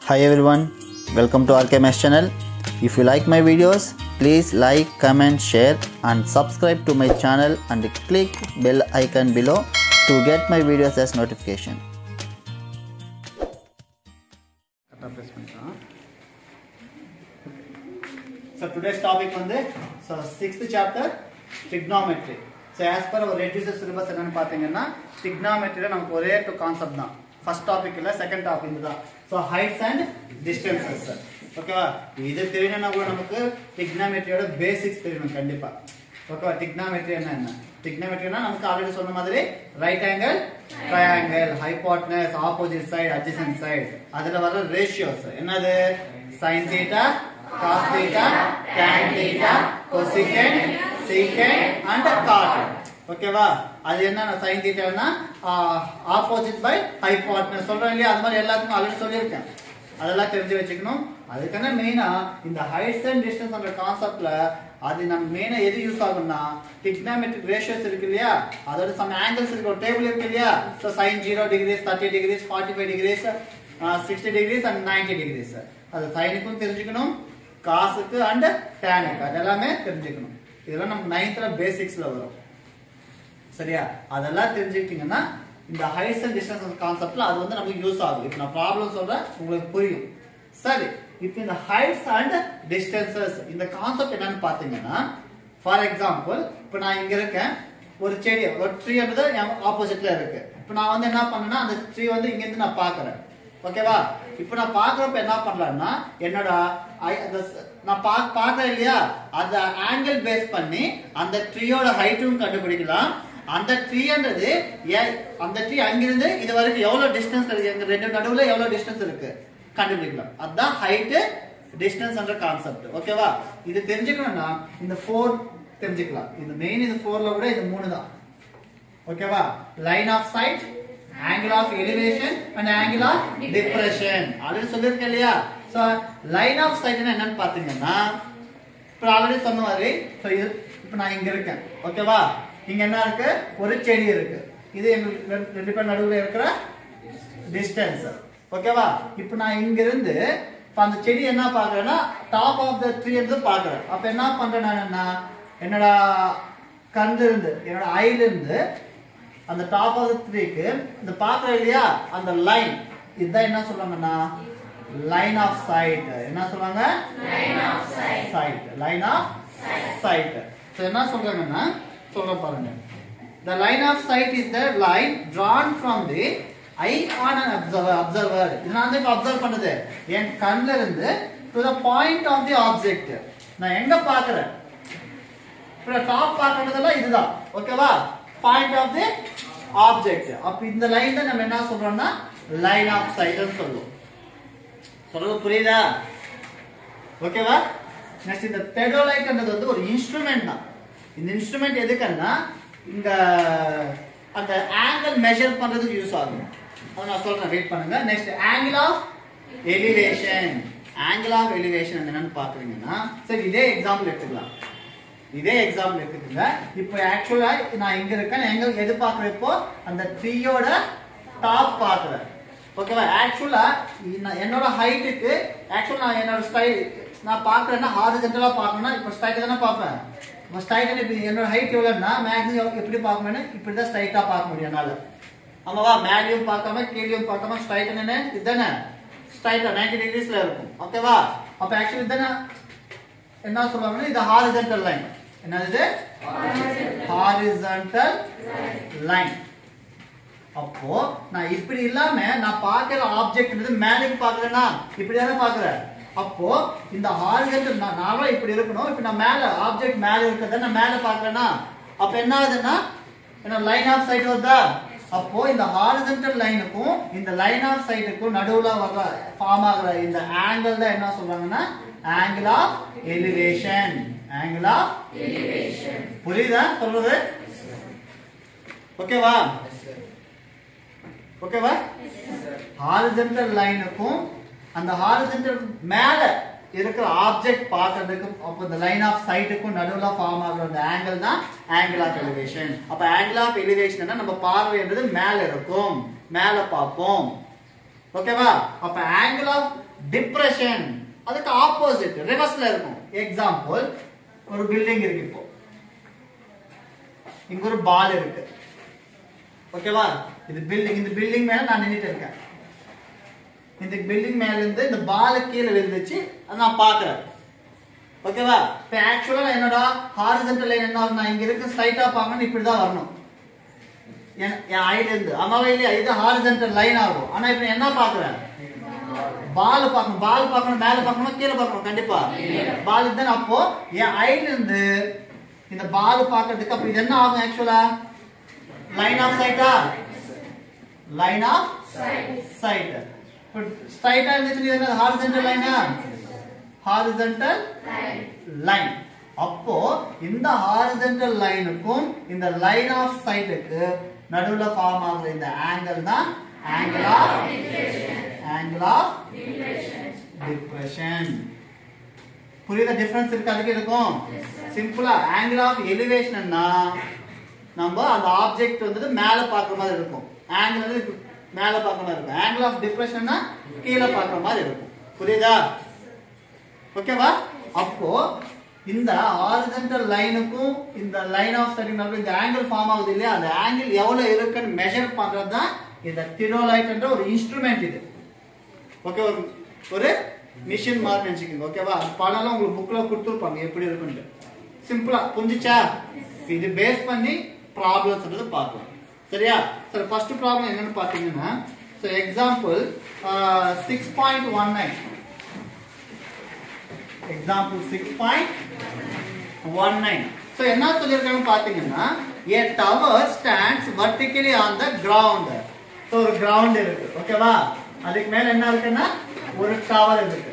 Hi everyone, welcome to RKMS channel. If you like my videos, please like, comment, share and subscribe to my channel and click bell icon below to get my videos as notification. So today's topic வந்து so sixth chapter trigonometry. So as per our reducer syllabus என்னன்னு பார்த்தீங்கன்னா trigonometry நமக்கு ஒரே two concept தான் first topic இல்ல second topic இதுதான் so heights and distances ஓகேவா இது தெரியணும்னா கூட நமக்கு trigonometryயோட பேசிக்ஸ் தெரியணும் கண்டிப்பா ஓகேவா trigonometry என்ன என்ன trigonometryனா நமக்கு ஆல்ரெடி சொன்ன மாதிரி right angle triangle hypotenuse opposite side adjacent side அதுல வர ரேஷியோஸ் என்னது sin theta cos theta tan theta cosecant secant and cot ஓகேவா அது என்ன sin thetaனா ஆப்போசிட் பை ஹைபோட்டனஸ் சொல்றேன் இல்லையா அது மாதிரி எல்லாத்துக்கும் ஆல்ரெடி சொல்லியிருக்கேன் அதெல்லாம் தெரிஞ்சு வச்சுக்கணும் அதுக்கான மெயினா இந்த ஹைட்ஸ் அண்ட் டிஸ்டன்ஸ் என்ற கான்செப்ட்ல அது நம்ம மெயினா எது யூஸ் ஆகும்னா டிக்னாமெட்ரிக் ரேஷியோஸ் இருக்கு இல்லையா அதோட சம் ஆங்கிள்ஸ் இருக்கு ஒரு டேபிள் இருக்கு இல்லையா so sine zero degrees thirty degrees forty five degrees sixty degrees and ninety degrees அது சைனுக்கும் தெரிஞ்சுக்கணும் காசுக்கு அண்ட் டேனுக்கு அது எல்லாமே தெரிஞ்சுக்கணும் இதெல்லாம் நமக்கு நைன்த்ல பேசிக்ஸ்ல வரும் சரியா அதெல்லாம் தெரிஞ்சுக்கிட்டீங்கன்னா இந்த ஹைட்ஸ் அண்ட் டிஸ்டன்ஸ் கான்செப்ட்ல அது வந்து நமக்கு யூஸ் ஆகும் இப்போ நான் ப்ராப்ளம் சொல்றேன் உங்களுக்கு புரியும் சரி இப்போ இந்த ஹைட்ஸ் அண்ட் டிஸ்டன்சஸ் இந்த கான்செப்ட் என்னன்னு பாத்தீங்கன்னா ஃபார் எக்ஸாம்பிள் இப்போ நான் இங்க இருக்கேன் ஒரு செடி ஒரு ட்ரீ வந்து என் ஆப்போசிட்ல இருக்கு இப்போ நான் வந்து என்ன பண்ணேன்னா அந்த ட்ரீ வந்து இங்க இருந்து நான் பாக்குறேன் ஓகேவா இப்போ நான் பாக்குறப்ப என்ன பண்ணலாம்னா என்னோட ஐ- அந்த ஸ்- நான் பா பாக்குறேன் இல்லையா அந்த ஆங்கிள் பேஸ் பண்ணி அந்த ட்ரீயோட ஹைட்டும் கண்டுபிடிக்கலாம் அந்த ட்ரீன்றது அந்த ட்ரீ அங்கிருந்து இது வரைக்கும் எவ்வளவு டிஸ்டன்ஸ் இருக்கு எங்க ரெண்டு நடுவுல எவ்வளவு டிஸ்டன்ஸ் இருக்கு கண்டுபிடிக்கலாம் அதுதான் ஹைட் டிஸ்டன்ஸ் என்ற கான்செப்ட் ஓகேவா இது தெரிஞ்சுக்கணும்னா இந்த ஃபோர் தெரிஞ்சுக்கலாம் இந்த மெயின் இது ஃபோர்ல விட இது மூணு தான் ஓகேவா line of sight angle of elevation and angle of depression already சொல்லியிருக்கேன் இல்லையா சோ லைன் ஆஃப் சைட்னா என்னன்னு பாத்தீங்கன்னா இப்போ ஆல்ரெடி சொன்ன மாதிரி so இது இப்போ நான் இங்க இருக்கேன் ஓகேவா இங்க என்ன இருக்கு ஒரு செடி இருக்கு இது எங்களுக்கு ரெண்டு- ரெண்டு பேர் நடுவுல இருக்கிற டிஸ்டன்ஸ் ஓகேவா இப்போ நான் இங்க இருந்து இப்போ அந்த செடி என்ன பாக்குறேன்னா டாப் ஆஃப் த ட்ரீ இருந்து பாக்குறேன் அப்ப என்ன பண்றேன் நான் என்ன என்னோட கண்ல இருந்து என்னோட ஐல இருந்து அந்த டாப் ஆஃப் த ட்ரீக்கு இந்த பாக்குறேன் இல்லையா அந்த லைன் இதுதான் என்ன சொல்றாங்கன்னா லைன் ஆஃப் சைட் என்ன சொல்றாங்க sight line of sight so என்ன சொல்றாங்கன்னா சொல்ற பாருங்க The line of sight is the line drawn from the eye on an observer. observer. இது நான் வந்து இப்போ அப்சர்வ் பண்ணுது என் கண்ணுல இருந்து to the point of the object நான் எங்க பாக்குறேன் இப்போ டாப் பார்க்கறதெல்லாம் இதுதான் ஓகேவா பாயிண்ட் ஆஃப் தி ஆப்ஜெக்ட் அப்ப இந்த லைன் தான் நம்ம என்ன சொல்றோம்னா லைன் ஆஃப் சைட்னு சொல்லுவோம் சொல்றது புரியுதா ஓகேவா நெக்ஸ்ட் இந்த தெடோலைட்ன்றது வந்து ஒரு இன்ஸ்ட்ருமெண்ட் தான் இந்த இன்ஸ்ட்ருமெண்ட் எதுக்குன்னா இந்த அந்த ஆங்கிள் மெஷர் பண்றதுக்கு யூஸ் ஆகும் அதை நான் சொல்றேன் வெயிட் பண்ணுங்க next angle of elevation angle of elevation என்னன்னு பாக்குறீங்கன்னா சரி இதே எக்ஸாம்பிள் எடுத்துக்கலாம் இதே எக்ஸாம்பிள் எடுத்துக்கோங்க இப்போ ஆக்சுவலா நான் இங்க இருக்கேன் எங்க எது பாக்குறப்போ அந்த ட்ரீயோட டாப் பாக்குறேன் ஓகேவா ஆக்சுவலா என்னோட ஹைட்டுக்கு ஆக்சுவலா நான் என்னோட ஸ்டைல் நான் பாக்குறேன்னா ஹாரிஜென்டலா பார்க்கணும்னா இப்போ ஸ்ட்ரைட் தானே பார்ப்பேன் இப்போ ஸ்ட்ரைட் இப்போ என்னோட ஹைட் எவ்வளோன்னா மேக்ஸிமம் எப்படி பார்க்கணும்னு இப்படி தான் ஸ்ட்ரைட்டா பார்க்க முடியும் என்னால ஆமாவா மேலேயும் பார்க்காம கீழேயும் பார்க்காம ஸ்ட்ரைட் என்ன இதுதானே ஸ்ட்ரைட்டா நைன்டி டிகிரிஸ்ல இருக்கும் ஓகேவா அப்ப ஆக்சுவலி இதுதானே என்ன சொல்லுவாங்கன்னா இது ஹாரிஜென்டல் லைன் என்னது ஹாரிஜென்டல் லைன் அப்போ நான் இப்படி இல்லாம நான் பார்க்கிற ஆப்ஜெக்ட் மேலே பாக்குறேன்னா இப்படி தானே பாக்குறேன் அப்போ இந்த ஹாரிஜென்டல் நான் நார்மலா இப்படி இருக்கணும் இப்போ நான் மேல ஆப்ஜெக்ட் மேல இருக்கிறத நான் மேல பாக்குறேன்னா அப்ப என்ன ஆகுதுன்னா என்ன லைன் ஆஃப் சைட் வருதா அப்போ இந்த ஹாரிஜென்டல் லைனுக்கும் இந்த லைன் ஆஃப் சைட்டுக்கும் நடுவுல வர்ற ஃபார்ம் ஆகுற இந்த ஆங்கிள் தான் என்ன சொல்றாங்கன்னா angle of elevation angle of புரியுதா சொல்றது ஓகேவா ஓகேவா ஹாரிஜென்டல் லைனுக்கும் அந்த ஹாரிஜென்டல் மேல இருக்கிற ஆப்ஜெக்ட் பார்க்கிறதுக்கு அப்போ இந்த லைன் ஆஃப் சைட்டுக்கும் நடுவுல ஃபார்ம் ஆகுற அந்த ஆங்கிள் தான் ஆங்கிள் ஆஃப் எலிவேஷன் அப்ப ஆங்கிள் ஆஃப் எலிவேஷன் நம்ம பார்வைன்றது மேல இருக்கும் மேல பார்ப்போம் ஓகேவா அப்ப ஆங்கிள் ஆஃப் டிப்ரெஷன் அதுக்கு ஆப்போசிட் ரிவர்ஸ்ல இருக்கும் எக்ஸாம்பிள் ஒரு பில்டிங் இருக்கு இப்போ இங்க ஒரு பால் இருக்கு ஓகேவா இது பில்டிங் இந்த பில்டிங் மேல நான் நின்னுட்டு இருக்கேன் இந்த பில்டிங் மேல இருந்து இந்த பால் கீழே விழுந்துச்சு அதை நான் பாக்குறேன் ஓகேவா இப்போ ஆக்சுவலா நான் என்னோட ஹாரிசன்டல் லைன் என்ன ஆகும்? நான் இங்க இருக்கு ஸ்ட்ரைட்டா பார்க்கணும் இப்படி தான் வரணும் என் என் ஐல இருந்து ஆமாவா இல்லையா இது ஹாரிசன்டல் லைன் ஆகும் ஆனா இப்போ என்ன பாக்குறேன் பால் பார்க்கணும் பால் பார்க்கணும் மேல பார்க்கணும் கீழே பார்க்கணும் கண்டிப்பா பால் தான் அப்போ என் ஐல இருந்து இந்த பால் பார்க்கிறதுக்கு அப்ப இது என்ன ஆகும் ஆக்சுவலா லைன் ஆஃப் சைட்டா லைன் ஆஃப் சைட் ஸ்ட்ரைட்டா இருந்துச்சு இது என்ன ஹாரிசன்டல் லைனா ஹாரிசன்டல் லைன் அப்போ இந்த ஹாரிசன்டல் லைனுக்கும் இந்த லைன் ஆஃப் சைட்டுக்கு நடுவுல ஃபார்ம் ஆகுற இந்த ஆங்கிள் தான் angle of angle of depression புரியுதா டிஃபரன்ஸ் இருக்கு அதுக்கு இருக்கும் சிம்பிளா ஆங்கிள் ஆஃப் எலிவேஷன்னா நம்ம அந்த ஆப்ஜெக்ட் வந்து மேல பார்க்குற மாதிரி இருக்கும் ஆங்கிள் வந்து இப்ப மேல பார்க்குற மாதிரி இருக்கும் ஆங்கிள் ஆஃப் டிப்ரெஷன்னா கீழே பார்க்குற மாதிரி இருக்கும் புரியுதா ஓகேவா அப்போ இந்த ஹாரிசன்டல் லைனுக்கும் இந்த லைன் ஆஃப் ஸ்டடிங் நடுவில் இந்த ஆங்கிள் ஃபார்ம் ஆகுது இல்லையா அந்த ஆங்கிள் எவ்வளவு இருக்குன்னு மெஷர் பண்றது தான் இந்த திரோலைட்ன்ற ஒரு இன்ஸ்ட்ருமெண்ட் இது ஓகே ஒரு ஒரு மிஷின் மாதிரி நினைச்சுக்கோங்க ஓகேவா அது பணம்லாம் உங்களுக்கு புக்ல கொடுத்துருப்பாங்க எப்படி இருக்குன்ட்டு சிம்பிளா புரிஞ்சுச்சா இது பேஸ் பண்ணி ப்ராப்ளம்ஸ் பார்க்கலாம் சரியா சரி ஃபர்ஸ்ட் ப்ராப்ளம் என்னன்னு பார்த்தீங்கன்னா so example six point one nine example six point one nine so என்ன சொல்லியிருக்காங்க பார்த்தீங்கன்னா a tower stands vertically on the ground so ஒரு கிரவுண்ட் இருக்கு ஓகேவா அதுக்கு மேல என்ன இருக்குன்னா ஒரு டவர் இருக்கு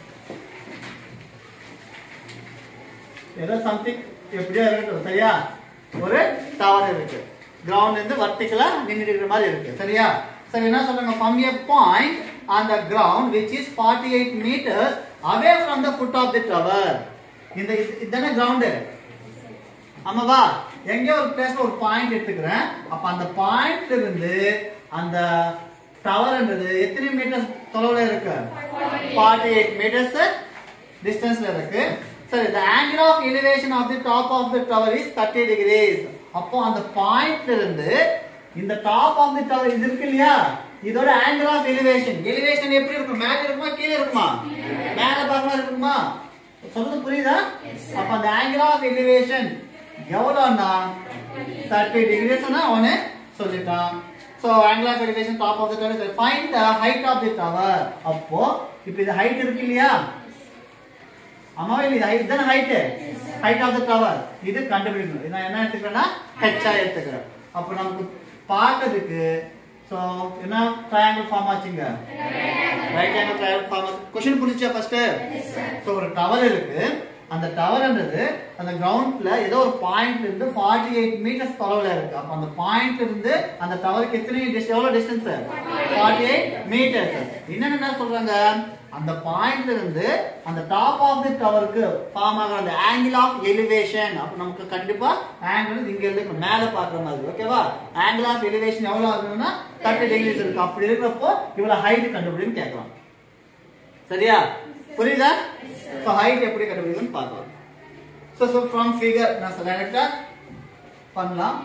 ஏதோ சம்திங் எப்படியோ இருக்கட்டும் சரியா ஒரு டவர் இருக்கு கிரவுண்ட் இருந்து வர்டிகலா நின்னுட்டு இருக்கிற மாதிரி இருக்கு சரியா சரி என்ன சொல்றாங்க from a point on the ground which is 48 meters away from the foot of the tower இந்த இது- இதுதானே கிரவுண்ட் ஆமாவா எங்கேயோ ஒரு பிளேஸ்ல ஒரு பாயிண்ட் எடுத்துக்கிறேன் அப்ப அந்த பாயிண்ட்ல இருந்து அந்த டவர்ன்றது எத்தனை மீட்டர் தொலைவுல இருக்கு 48 எயிட் மீட்டர்ஸ் டிஸ்டன்ஸ்ல இருக்கு சரி the angle of elevation of the top of the tower is 30 degrees அப்போ அந்த பாயிண்ட்ல இருந்து இந்த டாப் ஆஃப் தி டவர் இது இருக்கு இல்லையா இதோட angle of elevation elevation எப்படி இருக்கும் மேல இருக்குமா கீழே இருக்குமா மேல பார்க்கமா இருக்குமா சொல்றது புரியுதா அப்ப அந்த angle of elevation எவ்வளவுன்னா 30 டிகிரிஸ்னா அவனு சொல்லிட்டான் so angle of elevation top of the tower is find the height of the tower அப்போ இப்போ இது height இருக்கு இல்லையா ஆமாவா இல்ல இது height தானே height height of the tower இது கண்டுபிடிக்கணும் இது நான் என்ன எடுத்துக்கிறேன்னா h ஆ எடுத்துக்கிறேன் அப்போ நமக்கு பார்க்கிறதுக்கு so என்ன ட்ரையாங்கிள் ஃபார்ம் ஆச்சுங்க ரைட் ஆங்கிள் ட்ரையாங்கிள் ஃபார்ம் ஆச்சு கொஸ்டின் புரிஞ்சுச்சா ஃபர்ஸ்ட் ஸோ ஒரு டவர் இருக்கு அந்த டவர்ன்றது அந்த கிரவுண்ட்ல ஏதோ ஒரு பாயிண்ட்ல இருந்து 48 எயிட் மீட்டர்ஸ் தொலைவுல இருக்கு அப்ப அந்த பாயிண்ட்ல இருந்து அந்த டவருக்கு எத்தனை distance- எவ்வளவு டிஸ்டன்ஸ் 48 எயிட் மீட்டர்ஸ் என்னன்னு என்ன சொல்றாங்க அந்த பாயிண்ட்ல இருந்து அந்த டாப் ஆஃப் தி டவருக்கு ஃபார்ம் ஆகிற அந்த ஆங்கிள் ஆஃப் எலிவேஷன் அப்ப நமக்கு கண்டிப்பா ஆங்கிள் இங்க இருந்து மேல பாக்குற மாதிரி ஓகேவா ஆங்கிள் ஆஃப் எலிவேஷன் எவ்வளவு ஆகுதுன்னா தேர்ட்டி டிகிரிஸ் இருக்கு அப்படி இருக்கிறப்போ இவ்வளவு ஹைட் கண்டுபிடின்னு கேட்கலாம் சரியா புரியுதா ஸோ ஹைட் எப்படி கண்டுபிடிக்கணும்னு பார்க்கலாம் ஸோ ஸோ ஃப்ரம் ஃபிகர் நான் டைரக்டா பண்ணலாம்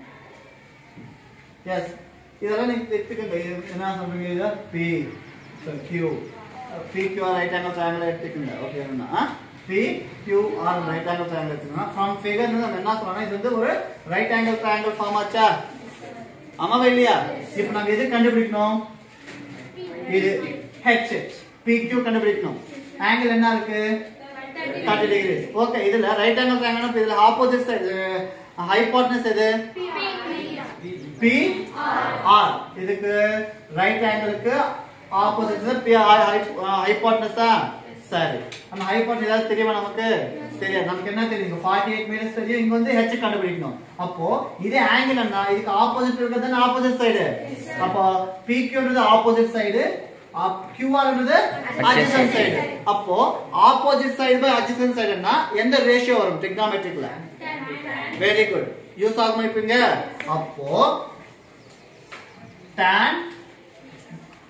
எஸ் இதெல்லாம் நீங்க எடுத்துக்கங்க இது என்ன சொல்றீங்க இது P so Q P Q R right angle triangle எடுத்துக்கங்க ஓகேங்களா P Q R right angle triangle எடுத்துக்கணும் ஃப்ரம் ஃபிகர் நம்ம என்ன சொல்றோம்னா இது வந்து ஒரு ரைட் ஆங்கிள் ட்ரையாங்கிள் ஃபார்ம் ஆச்சா ஆமாவா இல்லையா இப்போ நம்ம எது கண்டுபிடிக்கணும் இது ஹெச் PQ கண்டுபிடிக்கணும் ஆங்கிள் என்ன இருக்கு 30 டிகிரிஸ் ஓகே இதுல ரைட் ஆங்கிள் ட்ரையாங்கிள் இதுல ஆப்போசிட் சைடு ஹைபோட்டனஸ் எது P R இதுக்கு ரைட் ஆங்கிளுக்கு ஆப்போசிட் P R ஹைபோட்டனஸா சரி அந்த ஹைபோட்டனஸ் ஏதாவது தெரியுமா நமக்கு தெரியாது நமக்கு என்ன தெரியும் இங்க 48 மீட்டர்ஸ் தெரியும் இங்க வந்து h கண்டுபிடிக்கணும் அப்போ இதே ஆங்கிள் என்ன இதுக்கு ஆப்போசிட் இருக்கிறது ஆப்போசிட் சைடு அப்போ PQ ன்றது ஆப்போசிட் சைடு QR ன்றது adjacent சைடு அப்போ ஆப்போசிட் சைடு பை adjacent சைடுனா எந்த ரேஷியோ வரும் trigonometricல வெரி குட் யூஸ் ஆகுமா இப்ப இங்க அப்போ tan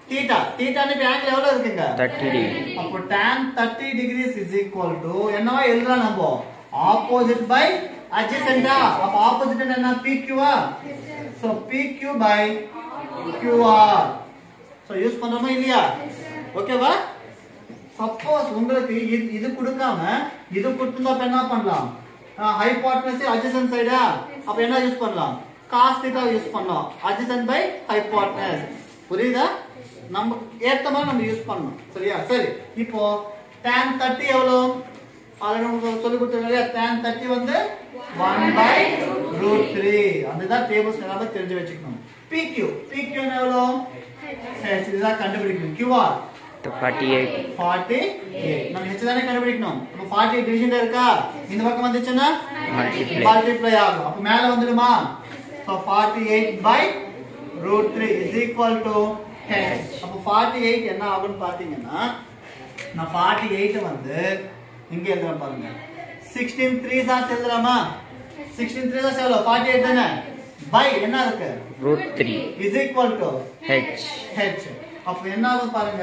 தீட்டா தீட்டான்னு இப்ப ஆங்கிள் எவ்வளவு இருக்குங்க தேர்ட்டி டிகிரி அப்போ tan 30 degrees is equal to என்னவா எழுதலாம் நம்ம opposite by adjacent ஆ அப்ப opposite என்ன PQ ஆ so PQ by QR so use பண்றோமா இல்லையா ஓகேவா சப்போஸ் உங்களுக்கு இது இது கொடுக்காம இது கொடுத்திருந்தா அப்ப என்ன பண்ணலாம் ஹைபாட்னஸ் adjacent சைடா அப்ப என்ன யூஸ் பண்ணலாம் cos theta யூஸ் பண்ணலாம் adjacent by hypotenuse புரியுதா நம்ம ஏத்த மாதிரி நம்ம யூஸ் பண்ணணும் சரியா சரி இப்போ tan 30 எவ்வளவு ஆல்ரெடி உங்களுக்கு சொல்லி கொடுத்தேன் இல்லையா tan 30 வந்து 1 by root 3 அதுதான் டேபிள்ஸ் எல்லாமே தெரிஞ்சு வச்சுக்கணும் PQ PQ ன்னா எவ்வளவு H இதுதான் கண்டுபிடிக்கணும் QR ஃபார்ட்டி எயிட் 48 நம்ம h தானே கண்டுபிடிக்கணும் அப்ப 48 டிவிஷன்ல இருக்கா இந்த பக்கம் வந்துச்சுன்னா Multiply. மல்டிப்ளை ஆகும் அப்ப மேல வந்துடுமா so 48 by root 3 is equal to h அப்ப 48 என்ன ஆகும்னு பாத்தீங்கன்னா நான் 48 வந்து இங்க எழுதுறேன் பாருங்க 16 3 சார் எழுதலாமா 16 3 சார் எவ்வளவு 48 தானே by என்ன இருக்கு root three is equal to h h அப்ப என்ன ஆகும் பாருங்க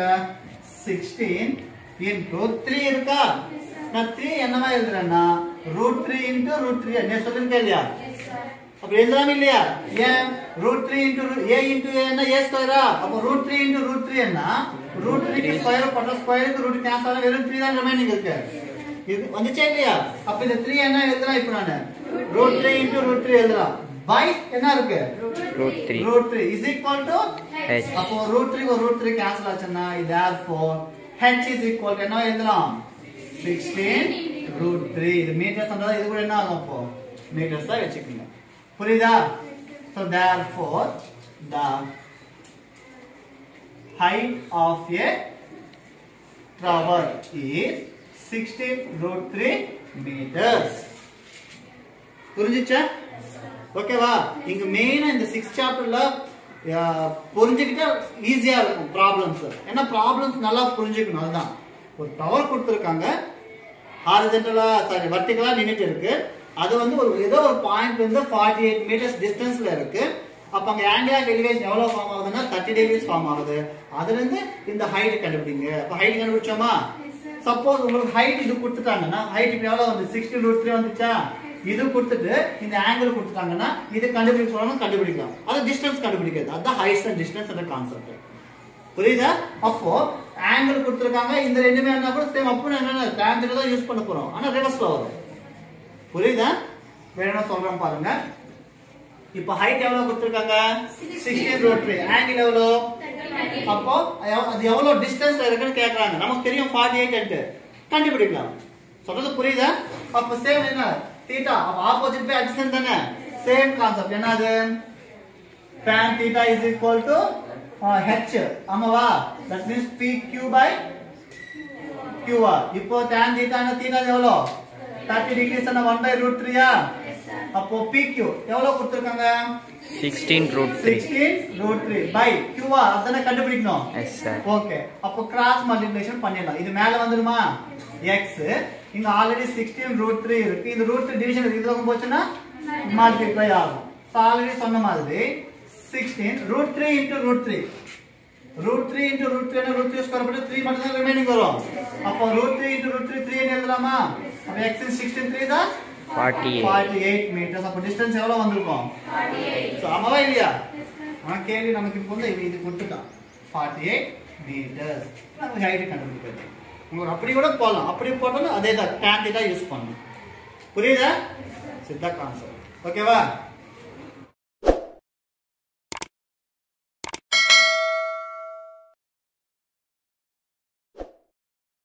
16 into 3 இருக்கா நான் 3 என்னவா எழுதுறேன்னா root 3 into root 3 என்ன சொல்லிருக்கேன் இல்லையா அப்ப எழுதலாம் இல்லையா ஏன் root 3 into root- a into a என்ன a ஸ்கொயரா அப்ப root 3 into root 3 என்ன root 3 க்கு ஸ்கொயர் பண்ண ஸ்கொயருக்கு root கேன்சல் ஆனா வெறும் 3 தான் ரிமைனிங் இருக்கு இது வந்துச்சா இல்லையா அப்ப இந்த 3 என்ன எழுதலாம் இப்போ நானு root 3 into root 3 எழுதலாம் by என்ன இருக்கு root three root 3 is equal to h அப்போ ரூட் த்ரீ ஒரு ரூட் த்ரீ கேன்சல் ஆச்சுன்னா therefore h is equal to என்ன எழுதலாம் 16 ரூட் த்ரீ இது மீட்டர்ஸ் வந்தா இது கூட என்ன ஆகும் அப்போ மீட்டர்ஸ் தான் வச்சுக்கோங்க புரியுதா so therefore the height of a tower is 16 root 3 meters புரிஞ்சுச்சா ஓகேவா இங்க மெயினா இந்த சிக்ஸ் சாப்டர்ல புரிஞ்சுக்கிட்டா ஈஸியா இருக்கும் ப்ராப்ளம்ஸ் ஏன்னா ப்ராப்ளம்ஸ் நல்லா புரிஞ்சுக்கணும் அதுதான் ஒரு டவர் கொடுத்துருக்காங்க ஹாரிஜென்டலா சாரி வர்டிகலா நின்னுட்டு இருக்கு அது வந்து ஒரு ஏதோ ஒரு பாயிண்ட் வந்து ஃபார்ட்டி எயிட் மீட்டர்ஸ் டிஸ்டன்ஸ்ல இருக்கு அப்ப அங்க ஆங்கிள் ஆஃப் எலிவேஷன் எவ்வளவு ஃபார்ம் ஆகுதுன்னா தேர்ட்டி டிகிரிஸ் ஃபார்ம் ஆகுது அதுல இருந்து இந்த ஹைட் கண்டுபிடிங்க அப்ப ஹைட் கண்டுபிடிச்சோமா சப்போஸ் உங்களுக்கு ஹைட் இது கொடுத்துட்டாங்கன்னா ஹைட் இப்ப எவ்வளவு வந்து சிக்ஸ்டி ரூட் த்ரீ வந்துச்சா இது கொடுத்துட்டு இந்த ஆங்கிள் கொடுத்துட்டாங்கன்னா இது கண்டுபிடிக்க சொல்லணும் கண்டுபிடிக்கலாம் அது டிஸ்டன்ஸ் கண்டுபிடிக்கிறது அதுதான் ஹைட்ஸ் அண்ட் டிஸ்டன்ஸ் அந்த கான்செப்ட் புரியுதா அப்போ ஆங்கிள் கொடுத்துருக்காங்க இந்த ரெண்டுமே என்ன கூட சேம் அப்போ என்னன்னா tan தான் யூஸ் பண்ண போறோம் ஆனா ரிவர்ஸ்ல வரும் புரியுதா வேற என்ன சொல்றேன் பாருங்க இப்போ ஹைட் எவ்வளவு கொடுத்துருக்காங்க 16 ரூட் த்ரீ ஆங்கிள் எவ்வளோ அப்போ எவ்- அது எவ்வளவு டிஸ்டன்ஸ்ல இருக்குன்னு கேக்குறாங்க நமக்கு தெரியும் 48 எயிட் கண்டுபிடிக்கலாம் சொல்றது புரியுதா அப்ப சேம் என்ன தீட்டா அப்ப ஆப்போசிட் பை அட்ஜசன்ட் தானே சேம் கான்செப்ட் என்னது tan theta is equal to uh, h ஆமாவா that means pq by qr இப்போ tan theta னா theta எவ்வளோ 30 degrees னா 1 by root 3 ஆ அப்போ pq எவ்வளவு கொடுத்திருக்காங்க sixteen root three 16 root 3 by qr அதானே கண்டுபிடிக்கணும் எஸ் சார் ஓகே அப்போ கிராஸ் மல்டிப்ளிகேஷன் பண்ணிடலாம் இது மேல வந்துருமா x இங்க ஆல்ரெடி 16 ரூட் 3 இருக்கு இந்த ரூட் 3 டிவிஷன் இது பக்கம் போச்சுன்னா மல்டிப்ளை ஆகும் ஸோ ஆல்ரெடி சொன்ன மாதிரி 16 root 3 into root 3 root 3 into root 3 root 3 square போட்டு 3 மட்டும் தான் ரிமைனிங் வரும் அப்போ ரூட் 3 இன்டு ரூட் 3 3 ன்னு எழுதலாமா அப்போ x is 16 3 தான் ஃபார்ட்டி எயிட் 48 மீட்டர்ஸ் அப்போ டிஸ்டன்ஸ் எவ்வளவு வந்திருக்கும் 48 சோ ஆமாவா இல்லையா ஆனா கேள்வி நமக்கு இப்போ வந்து இது- இது கொடுத்துட்டான் 48 மீட்டர்ஸ் நம்ம ஹைட் கண்டுபிடிக்கிறது உங்களுக்கு அப்படி கூட போடலாம் அப்படி போட்டாலும் அதே தான் tan theta யூஸ் பண்ணணும் புரியுதா சித்தா கான்செப்ட் ஓகேவா